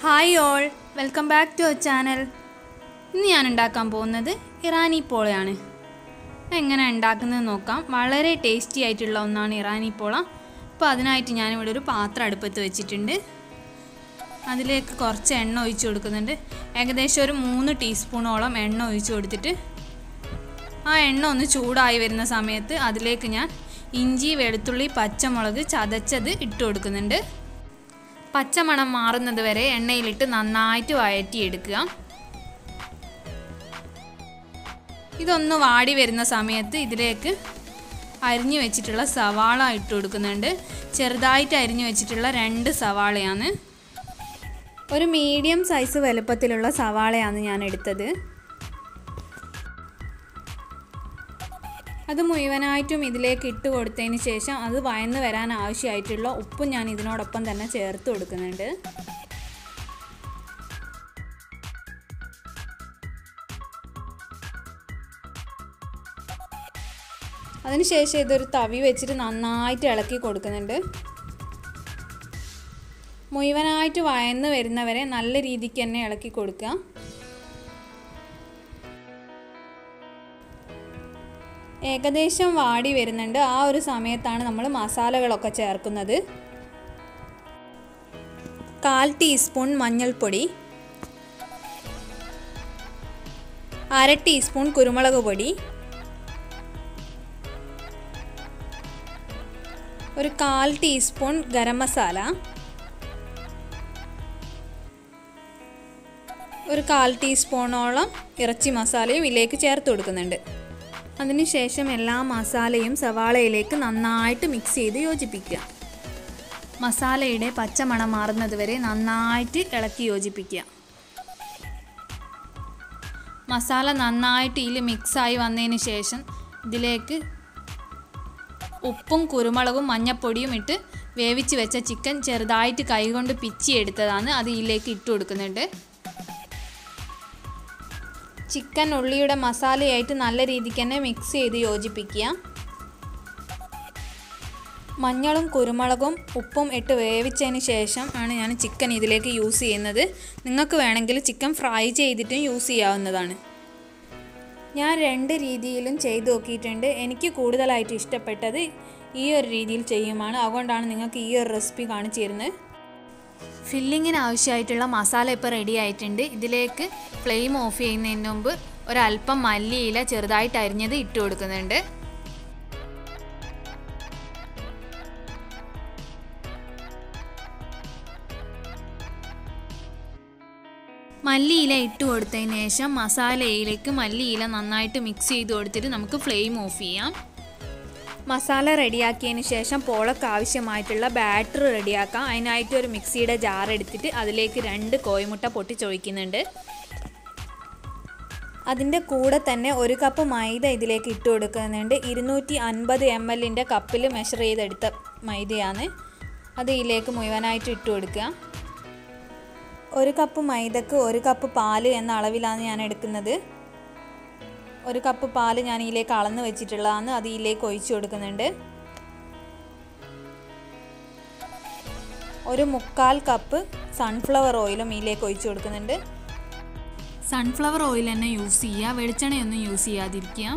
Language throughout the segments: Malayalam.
hi all welcome back to our channel ഇന്ന് ഞാൻ ഉണ്ടാക്കാൻ പോകുന്നത് ഇറാനി പോളയാണ് എങ്ങനെ ഉണ്ടാക്കുന്നത് നോക്കാം വളരെ ടേസ്റ്റി ആയിട്ടുള്ള ഒന്നാണ് ഇറാനി പോള അപ്പോൾ അതിനായിട്ട് ഞാനിവിടെ ഒരു പാത്രം അടുപ്പത്ത് വെച്ചിട്ടുണ്ട് അതിലേക്ക് കുറച്ച് എണ്ണ ഒഴിച്ച് കൊടുക്കുന്നുണ്ട് ഏകദേശം ഒരു മൂന്ന് ടീസ്പൂണോളം എണ്ണ ഒഴിച്ച് കൊടുത്തിട്ട് ആ എണ്ണ ഒന്ന് ചൂടായി വരുന്ന സമയത്ത് അതിലേക്ക് ഞാൻ ഇഞ്ചി വെളുത്തുള്ളി പച്ചമുളക് ചതച്ചത് ഇട്ട് കൊടുക്കുന്നുണ്ട് പച്ചമണം മാറുന്നത് വരെ എണ്ണയിലിട്ട് നന്നായിട്ട് വഴറ്റിയെടുക്കുക ഇതൊന്ന് വാടി വരുന്ന സമയത്ത് ഇതിലേക്ക് അരിഞ്ഞു വെച്ചിട്ടുള്ള സവാള ഇട്ട് കൊടുക്കുന്നുണ്ട് ചെറുതായിട്ട് അരിഞ്ഞു വെച്ചിട്ടുള്ള രണ്ട് സവാളയാണ് ഒരു മീഡിയം സൈസ് വലുപ്പത്തിലുള്ള സവാളയാണ് ഞാൻ എടുത്തത് അത് മുഴുവനായിട്ടും ഇതിലേക്ക് ഇട്ട് കൊടുത്തതിന് ശേഷം അത് വയന്ന് വരാൻ ആവശ്യമായിട്ടുള്ള ഉപ്പും ഞാൻ ഇതിനോടൊപ്പം തന്നെ ചേർത്ത് കൊടുക്കുന്നുണ്ട് അതിനുശേഷം ഇതൊരു തവി വെച്ചിട്ട് നന്നായിട്ട് ഇളക്കി കൊടുക്കുന്നുണ്ട് മുഴുവനായിട്ട് വയന്ന് വരുന്നവരെ നല്ല രീതിക്ക് തന്നെ ഇളക്കി കൊടുക്കുക ഏകദേശം വാടി വരുന്നുണ്ട് ആ ഒരു സമയത്താണ് നമ്മൾ മസാലകളൊക്കെ ചേർക്കുന്നത് കാൽ ടീസ്പൂൺ മഞ്ഞൾപ്പൊടി അര ടീസ്പൂൺ കുരുമുളക് പൊടി ഒരു കാൽ ടീസ്പൂൺ ഗരം മസാല ഒരു കാൽ ടീസ്പൂണോളം ഇറച്ചി മസാലയും ഇതിലേക്ക് ചേർത്ത് കൊടുക്കുന്നുണ്ട് അതിനുശേഷം എല്ലാ മസാലയും സവാളയിലേക്ക് നന്നായിട്ട് മിക്സ് ചെയ്ത് യോജിപ്പിക്കുക മസാലയുടെ പച്ചമണം മാറുന്നത് വരെ നന്നായിട്ട് ഇളക്കി യോജിപ്പിക്കുക മസാല നന്നായിട്ട് ഇതിൽ മിക്സായി വന്നതിന് ശേഷം ഇതിലേക്ക് ഉപ്പും കുരുമുളകും മഞ്ഞപ്പൊടിയും ഇട്ട് വേവിച്ച് വെച്ച ചിക്കൻ ചെറുതായിട്ട് കൈകൊണ്ട് പിച്ചി എടുത്തതാണ് അത് ഇതിലേക്ക് ഇട്ട് കൊടുക്കുന്നുണ്ട് ചിക്കൻ ഉള്ളിയുടെ മസാലയായിട്ട് നല്ല രീതിക്ക് തന്നെ മിക്സ് ചെയ്ത് യോജിപ്പിക്കുക മഞ്ഞളും കുരുമുളകും ഉപ്പും ഇട്ട് വേവിച്ചതിന് ശേഷം ആണ് ഞാൻ ചിക്കൻ ഇതിലേക്ക് യൂസ് ചെയ്യുന്നത് നിങ്ങൾക്ക് വേണമെങ്കിൽ ചിക്കൻ ഫ്രൈ ചെയ്തിട്ടും യൂസ് ചെയ്യാവുന്നതാണ് ഞാൻ രണ്ട് രീതിയിലും ചെയ്തു നോക്കിയിട്ടുണ്ട് എനിക്ക് കൂടുതലായിട്ട് ഇഷ്ടപ്പെട്ടത് ഈ ഒരു രീതിയിൽ ചെയ്യുമാണ് അതുകൊണ്ടാണ് നിങ്ങൾക്ക് ഈ ഒരു റെസിപ്പി കാണിച്ചു തരുന്നത് ഫില്ലിങ്ങിന് ആവശ്യമായിട്ടുള്ള മസാല ഇപ്പോൾ റെഡി ആയിട്ടുണ്ട് ഇതിലേക്ക് ഫ്ലെയിം ഓഫ് ചെയ്യുന്നതിന് മുമ്പ് ഒരല്പം മല്ലിയില ചെറുതായിട്ട് അരിഞ്ഞത് ഇട്ട് കൊടുക്കുന്നുണ്ട് മല്ലിയില ഇട്ട് കൊടുത്തതിന് ശേഷം മസാലയിലേക്ക് മല്ലിയില നന്നായിട്ട് മിക്സ് ചെയ്ത് കൊടുത്തിട്ട് നമുക്ക് ഫ്ലെയിം ഓഫ് ചെയ്യാം മസാല റെഡിയാക്കിയതിന് ശേഷം പോളക്ക് ആവശ്യമായിട്ടുള്ള ബാറ്റർ റെഡിയാക്കാം അതിനായിട്ട് ഒരു മിക്സിയുടെ ജാർ എടുത്തിട്ട് അതിലേക്ക് രണ്ട് കോഴിമുട്ട പൊട്ടിച്ചൊഴിക്കുന്നുണ്ട് അതിൻ്റെ കൂടെ തന്നെ ഒരു കപ്പ് മൈദ ഇതിലേക്ക് ഇട്ട് കൊടുക്കുന്നുണ്ട് ഇരുന്നൂറ്റി അൻപത് എം എല്ലിൻ്റെ കപ്പിൽ മെഷർ ചെയ്തെടുത്ത മൈദയാണ് അത് ഇതിലേക്ക് മുഴുവനായിട്ട് ഇട്ട് കൊടുക്കുക ഒരു കപ്പ് മൈദക്ക് ഒരു കപ്പ് പാല് എന്ന അളവിലാണ് ഞാൻ എടുക്കുന്നത് ഒരു കപ്പ് പാല് ഞാൻ ഇതിലേക്ക് അളന്ന് വെച്ചിട്ടുള്ളതാണ് അത് ഇതിലേക്ക് ഒഴിച്ചു കൊടുക്കുന്നുണ്ട് ഒരു മുക്കാൽ കപ്പ് സൺഫ്ലവർ ഓയിലും ഇതിലേക്ക് ഒഴിച്ചു കൊടുക്കുന്നുണ്ട് സൺഫ്ലവർ ഓയിൽ തന്നെ യൂസ് ചെയ്യുക വെളിച്ചെണ്ണയൊന്നും യൂസ് ചെയ്യാതിരിക്കുക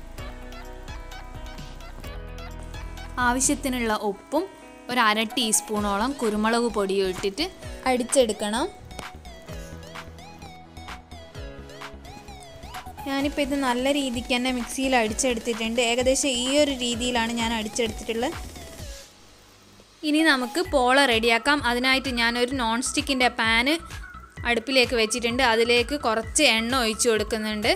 ആവശ്യത്തിനുള്ള ഉപ്പും ഒരു അര ടീസ്പൂണോളം കുരുമുളക് പൊടിയും ഇട്ടിട്ട് അടിച്ചെടുക്കണം ഞാനിപ്പോൾ ഇത് നല്ല രീതിക്ക് തന്നെ മിക്സിയിൽ അടിച്ചെടുത്തിട്ടുണ്ട് ഏകദേശം ഈ ഒരു രീതിയിലാണ് ഞാൻ അടിച്ചെടുത്തിട്ടുള്ളത് ഇനി നമുക്ക് പോള റെഡിയാക്കാം അതിനായിട്ട് ഞാനൊരു നോൺ സ്റ്റിക്കിൻ്റെ പാന് അടുപ്പിലേക്ക് വെച്ചിട്ടുണ്ട് അതിലേക്ക് കുറച്ച് എണ്ണ ഒഴിച്ചു കൊടുക്കുന്നുണ്ട്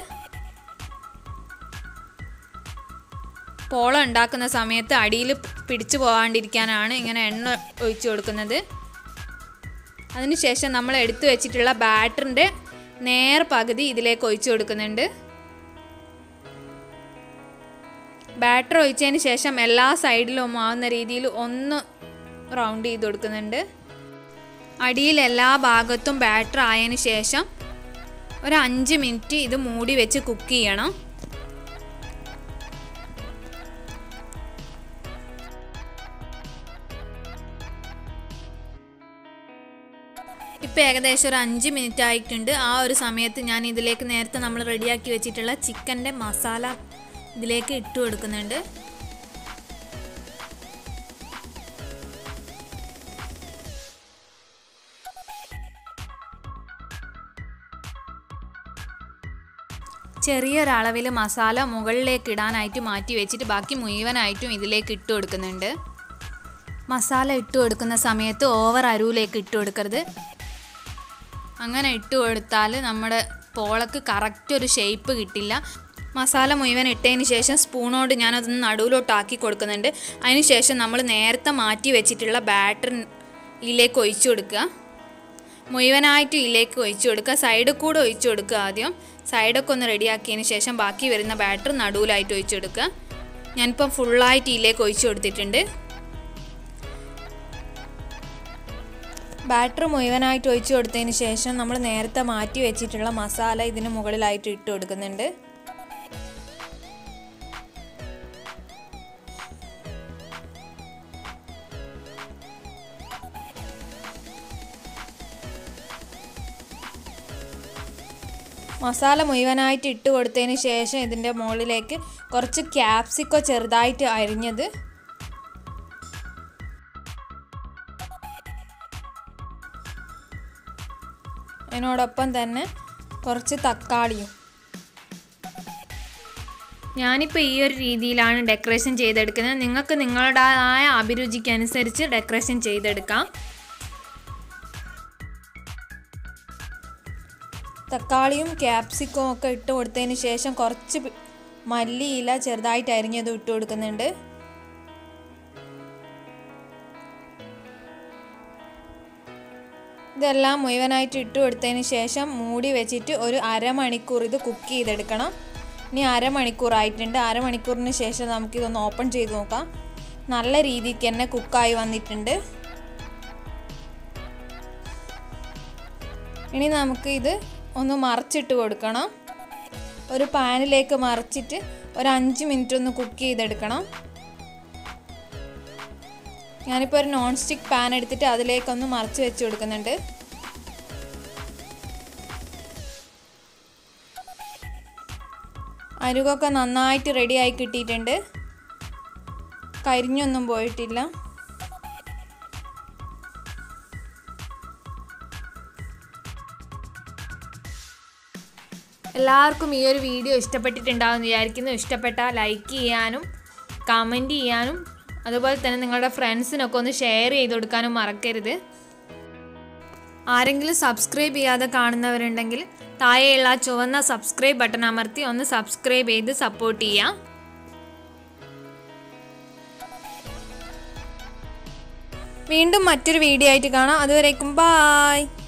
പോള ഉണ്ടാക്കുന്ന സമയത്ത് അടിയിൽ പിടിച്ചു പോകാണ്ടിരിക്കാനാണ് ഇങ്ങനെ എണ്ണ ഒഴിച്ചു കൊടുക്കുന്നത് അതിനുശേഷം നമ്മൾ എടുത്തു വെച്ചിട്ടുള്ള ബാറ്ററിൻ്റെ നേർ പകുതി ഇതിലേക്ക് ഒഴിച്ചു കൊടുക്കുന്നുണ്ട് ബാറ്റർ ഒഴിച്ചതിന് ശേഷം എല്ലാ സൈഡിലും ആവുന്ന രീതിയിൽ ഒന്ന് റൗണ്ട് ചെയ്ത് കൊടുക്കുന്നുണ്ട് അടിയിൽ എല്ലാ ഭാഗത്തും ബാറ്റർ ആയതിനു ശേഷം ഒരു അഞ്ച് മിനിറ്റ് ഇത് മൂടി വെച്ച് കുക്ക് ചെയ്യണം ഇപ്പോൾ ഏകദേശം ഒരു അഞ്ച് മിനിറ്റ് ആയിട്ടുണ്ട് ആ ഒരു സമയത്ത് ഞാൻ ഇതിലേക്ക് നേരത്തെ നമ്മൾ റെഡിയാക്കി വെച്ചിട്ടുള്ള ചിക്കൻ്റെ മസാല ഇതിലേക്ക് ഇട്ട് കൊടുക്കുന്നുണ്ട് ചെറിയൊരളവിൽ മസാല മുകളിലേക്ക് ഇടാനായിട്ട് മാറ്റി വെച്ചിട്ട് ബാക്കി മുഴുവനായിട്ടും ഇതിലേക്ക് ഇട്ട് കൊടുക്കുന്നുണ്ട് മസാല ഇട്ട് കൊടുക്കുന്ന സമയത്ത് ഓവർ അരുവിലേക്ക് ഇട്ട് കൊടുക്കരുത് അങ്ങനെ ഇട്ട് കൊടുത്താൽ നമ്മുടെ പോളക്ക് കറക്റ്റ് ഒരു ഷേപ്പ് കിട്ടില്ല മസാല മുഴുവൻ ഇട്ടതിന് ശേഷം സ്പൂണോട് ഞാനതൊന്ന് നടുവിലോട്ട് ആക്കി കൊടുക്കുന്നുണ്ട് അതിന് ശേഷം നമ്മൾ നേരത്തെ മാറ്റി വെച്ചിട്ടുള്ള ബാറ്റർ ഇതിലേക്ക് ഒഴിച്ചു കൊടുക്കുക മുഴുവനായിട്ടും ഇതിലേക്ക് ഒഴിച്ചു കൊടുക്കുക സൈഡിൽ കൂടെ ഒഴിച്ചു കൊടുക്കുക ആദ്യം സൈഡൊക്കെ ഒന്ന് റെഡിയാക്കിയതിന് ശേഷം ബാക്കി വരുന്ന ബാറ്റർ നടുവിലായിട്ട് ഒഴിച്ചു കൊടുക്കുക ഞാനിപ്പം ഫുള്ളായിട്ട് ഇതിലേക്ക് ഒഴിച്ചു കൊടുത്തിട്ടുണ്ട് ബാറ്റർ മുഴുവനായിട്ട് ഒഴിച്ചു കൊടുത്തതിന് ശേഷം നമ്മൾ നേരത്തെ മാറ്റി വെച്ചിട്ടുള്ള മസാല ഇതിന് മുകളിലായിട്ട് ഇട്ട് കൊടുക്കുന്നുണ്ട് മസാല മുഴുവനായിട്ട് ഇട്ട് കൊടുത്തതിന് ശേഷം ഇതിൻ്റെ മുകളിലേക്ക് കുറച്ച് ക്യാപ്സിക്കോ ചെറുതായിട്ട് അരിഞ്ഞത് അതിനോടൊപ്പം തന്നെ കുറച്ച് തക്കാളിയും ഞാനിപ്പോൾ ഈ ഒരു രീതിയിലാണ് ഡെക്കറേഷൻ ചെയ്തെടുക്കുന്നത് നിങ്ങൾക്ക് നിങ്ങളുടേതായ അഭിരുചിക്കനുസരിച്ച് ഡെക്കറേഷൻ ചെയ്തെടുക്കാം തക്കാളിയും ക്യാപ്സിക്കും ഒക്കെ ഇട്ട് കൊടുത്തതിന് ശേഷം കുറച്ച് പി- മല്ലിയില ചെറുതായിട്ട് അരിഞ്ഞത് ഇട്ട് കൊടുക്കുന്നുണ്ട് ഇതെല്ലാം മുഴുവനായിട്ട് ഇട്ട് കൊടുത്തതിന് ശേഷം മൂടി വെച്ചിട്ട് ഒരു അരമണിക്കൂർ ഇത് കുക്ക് ചെയ്തെടുക്കണം ഇനി അരമണിക്കൂർ ആയിട്ടുണ്ട് അരമണിക്കൂറിന് ശേഷം നമുക്കിതൊന്ന് ഓപ്പൺ ചെയ്ത് നോക്കാം നല്ല രീതിക്ക് തന്നെ കുക്കായി വന്നിട്ടുണ്ട് ഇനി നമുക്ക് ഇത് ഒന്ന് മറിച്ചിട്ട് കൊടുക്കണം ഒരു പാനിലേക്ക് മറിച്ചിട്ട് ഒരു അഞ്ച് മിനിറ്റ് ഒന്ന് കുക്ക് ചെയ്തെടുക്കണം ഞാനിപ്പോൾ ഒരു നോൺ സ്റ്റിക്ക് പാൻ എടുത്തിട്ട് അതിലേക്കൊന്ന് മറിച്ച് വെച്ച് കൊടുക്കുന്നുണ്ട് അരുകൊക്കെ നന്നായിട്ട് റെഡിയായി കിട്ടിയിട്ടുണ്ട് കരിഞ്ഞൊന്നും പോയിട്ടില്ല എല്ലാവർക്കും ഈ ഒരു വീഡിയോ ഇഷ്ടപ്പെട്ടിട്ടുണ്ടാകുമെന്ന് വിചാരിക്കുന്നു ഇഷ്ടപ്പെട്ടാൽ ലൈക്ക് ചെയ്യാനും കമൻറ്റ് ചെയ്യാനും അതുപോലെ തന്നെ നിങ്ങളുടെ ഫ്രണ്ട്സിനൊക്കെ ഒന്ന് ഷെയർ ചെയ്ത് കൊടുക്കാനും മറക്കരുത് ആരെങ്കിലും സബ്സ്ക്രൈബ് ചെയ്യാതെ കാണുന്നവരുണ്ടെങ്കിൽ താഴെയുള്ള ആ ചുവന്ന സബ്സ്ക്രൈബ് ബട്ടൺ അമർത്തി ഒന്ന് സബ്സ്ക്രൈബ് ചെയ്ത് സപ്പോർട്ട് ചെയ്യാം വീണ്ടും മറ്റൊരു വീഡിയോ ആയിട്ട് കാണാം അതുവരേക്കും ബായ്